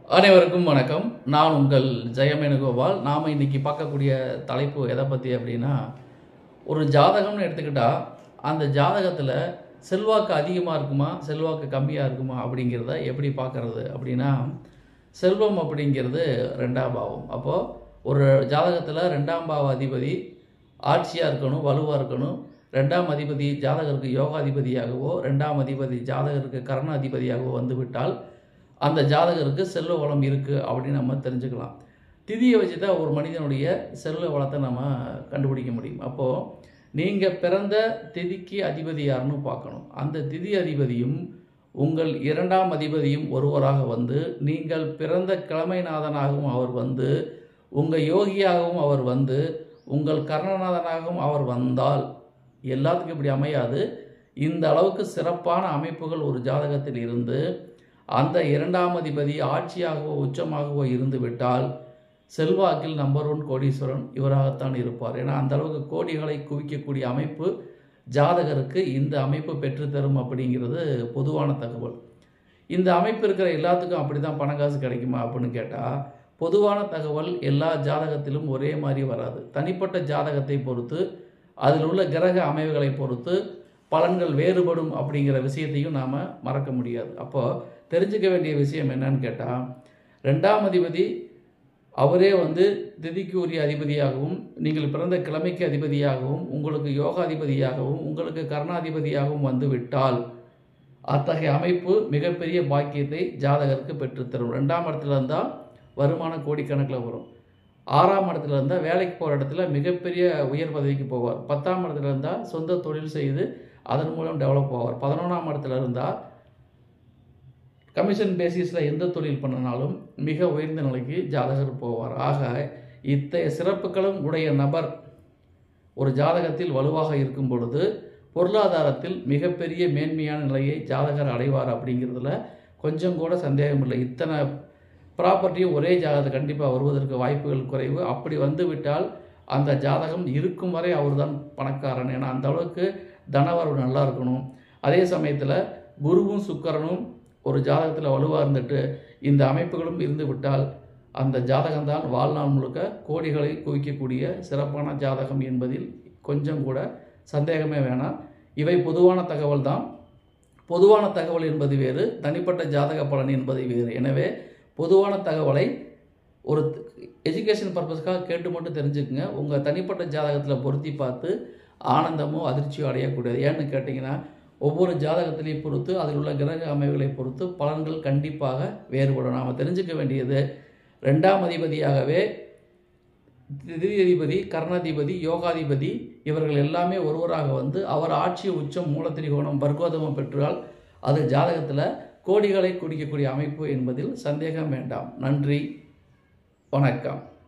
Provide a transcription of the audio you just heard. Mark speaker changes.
Speaker 1: அனைவருக்கும் வணக்கம் நான் உங்கள் ஜெயமேனுகோபால் நாம் இன்னைக்கு பார்க்கக்கூடிய தலைப்பு எதை பற்றி அப்படின்னா ஒரு ஜாதகம்னு எடுத்துக்கிட்டா அந்த ஜாதகத்தில் செல்வாக்கு அதிகமாக இருக்குமா செல்வாக்கு கம்மியாக இருக்குமா அப்படிங்கிறத எப்படி பார்க்கறது அப்படின்னா செல்வம் அப்படிங்கிறது ரெண்டாம் பாவம் அப்போது ஒரு ஜாதகத்தில் ரெண்டாம் பாவ அதிபதி ஆட்சியாக இருக்கணும் வலுவாக இருக்கணும் ரெண்டாம் அதிபதி ஜாதகருக்கு யோகாதிபதியாகவோ ரெண்டாம் அதிபதி ஜாதகருக்கு கரண அதிபதியாகவோ வந்துவிட்டால் அந்த ஜாதகருக்கு செல்வ வளம் இருக்குது அப்படின்னு நம்ம தெரிஞ்சுக்கலாம் திதியை வச்சு தான் ஒரு மனிதனுடைய செல்வ வளத்தை நம்ம கண்டுபிடிக்க முடியும் அப்போது நீங்கள் பிறந்த திதிக்கு அதிபதி யாருன்னு பார்க்கணும் அந்த திதி அதிபதியும் உங்கள் இரண்டாம் அதிபதியும் ஒருவராக வந்து நீங்கள் பிறந்த கிழமைநாதனாகவும் அவர் வந்து உங்கள் யோகியாகவும் அவர் வந்து உங்கள் கர்ணநாதனாகவும் அவர் வந்தால் எல்லாத்துக்கும் இப்படி அமையாது இந்த அளவுக்கு சிறப்பான அமைப்புகள் ஒரு ஜாதகத்தில் இருந்து அந்த இரண்டாம் அதிபதி ஆட்சியாகவோ உச்சமாகவோ இருந்து விட்டால் செல்வாக்கில் நம்பர் ஒன் கோடீஸ்வரன் இவராகத்தான் இருப்பார் ஏன்னா அந்த அளவுக்கு கோடிகளை குவிக்கக்கூடிய அமைப்பு ஜாதகருக்கு இந்த அமைப்பு பெற்றுத்தரும் அப்படிங்கிறது பொதுவான தகவல் இந்த அமைப்பு இருக்கிற எல்லாத்துக்கும் அப்படி தான் பணக்காசு கிடைக்குமா அப்படின்னு கேட்டால் பொதுவான தகவல் எல்லா ஜாதகத்திலும் ஒரே மாதிரி வராது தனிப்பட்ட ஜாதகத்தை பொறுத்து அதில் உள்ள கிரக அமைவுகளை பொறுத்து பலன்கள் வேறுபடும் அப்படிங்கிற விஷயத்தையும் நாம் மறக்க முடியாது அப்போது தெரிஞ்சுக்க வேண்டிய விஷயம் என்னன்னு கேட்டால் ரெண்டாம் அதிபதி அவரே வந்து திதிக்கு உரிய அதிபதியாகவும் நீங்கள் பிறந்த கிழமைக்கு அதிபதியாகவும் உங்களுக்கு யோகாதிபதியாகவும் உங்களுக்கு கர்ணாதிபதியாகவும் வந்து விட்டால் அத்தகைய அமைப்பு மிகப்பெரிய பாக்கியத்தை ஜாதகருக்கு பெற்றுத்தரும் ரெண்டாம் இடத்துல இருந்தால் வருமானம் கோடிக்கணக்கில் வரும் ஆறாம் இடத்துல இருந்தால் வேலைக்கு போகிற இடத்துல மிகப்பெரிய உயர் பதவிக்கு போவார் பத்தாம் இடத்துல இருந்தால் சொந்த தொழில் செய்து அதன் மூலம் டெவலப் ஆவார் பதினொன்றாம் இடத்துல இருந்தால் கமிஷன் பேசிஸில் எந்த தொழில் பண்ணினாலும் மிக உயர்ந்த நிலைக்கு ஜாதகர் போவார் ஆக இத்தகைய சிறப்புகளும் உடைய நபர் ஒரு ஜாதகத்தில் வலுவாக இருக்கும் பொழுது பொருளாதாரத்தில் மிகப்பெரிய மேன்மையான நிலையை ஜாதகர் அடைவார் அப்படிங்கிறதுல கொஞ்சம் கூட சந்தேகம் இல்லை இத்தனை ப்ராப்பர்ட்டியும் ஒரே ஜாதகத்தை கண்டிப்பாக வருவதற்கு வாய்ப்புகள் குறைவு அப்படி வந்து விட்டால் அந்த ஜாதகம் இருக்கும் வரை அவர் தான் பணக்காரன் ஏன்னா அந்த அளவுக்கு தனவரவு நல்லா இருக்கணும் அதே சமயத்தில் குருவும் சுக்கரனும் ஒரு ஜாதகத்தில் வலுவாக இருந்துட்டு இந்த அமைப்புகளும் இருந்து விட்டால் அந்த ஜாதகம்தான் வாழ்நாள் முழுக்க கோடிகளை குவிக்கக்கூடிய சிறப்பான ஜாதகம் என்பதில் கொஞ்சம் கூட சந்தேகமே வேணாம் இவை பொதுவான தகவல் தான் பொதுவான தகவல் என்பது வேறு தனிப்பட்ட ஜாதக பலன் என்பது வேறு எனவே பொதுவான தகவலை ஒரு எஜுகேஷன் பர்பஸ்க்காக கேட்டு மட்டும் தெரிஞ்சுக்குங்க உங்கள் தனிப்பட்ட ஜாதகத்தில் பொருத்தி பார்த்து ஆனந்தமோ அதிர்ச்சியோ அடையக்கூடியது ஏன்னு கேட்டிங்கன்னா ஒவ்வொரு ஜாதகத்திலையும் பொறுத்து அதில் உள்ள கிரக அமைவுகளை பொறுத்து பலன்கள் கண்டிப்பாக வேறுபடும் நாம் தெரிஞ்சுக்க வேண்டியது ரெண்டாம் அதிபதியாகவே திதி அதிபதி கர்ணாதிபதி யோகாதிபதி இவர்கள் எல்லாமே ஒருவராக வந்து அவர் ஆட்சி உச்சம் மூலத்திரிகோணம் பர்கோதமம் பெற்றால் அது ஜாதகத்தில் கோடிகளை குடிக்கக்கூடிய அமைப்பு என்பதில் சந்தேகம் வேண்டாம் நன்றி வணக்கம்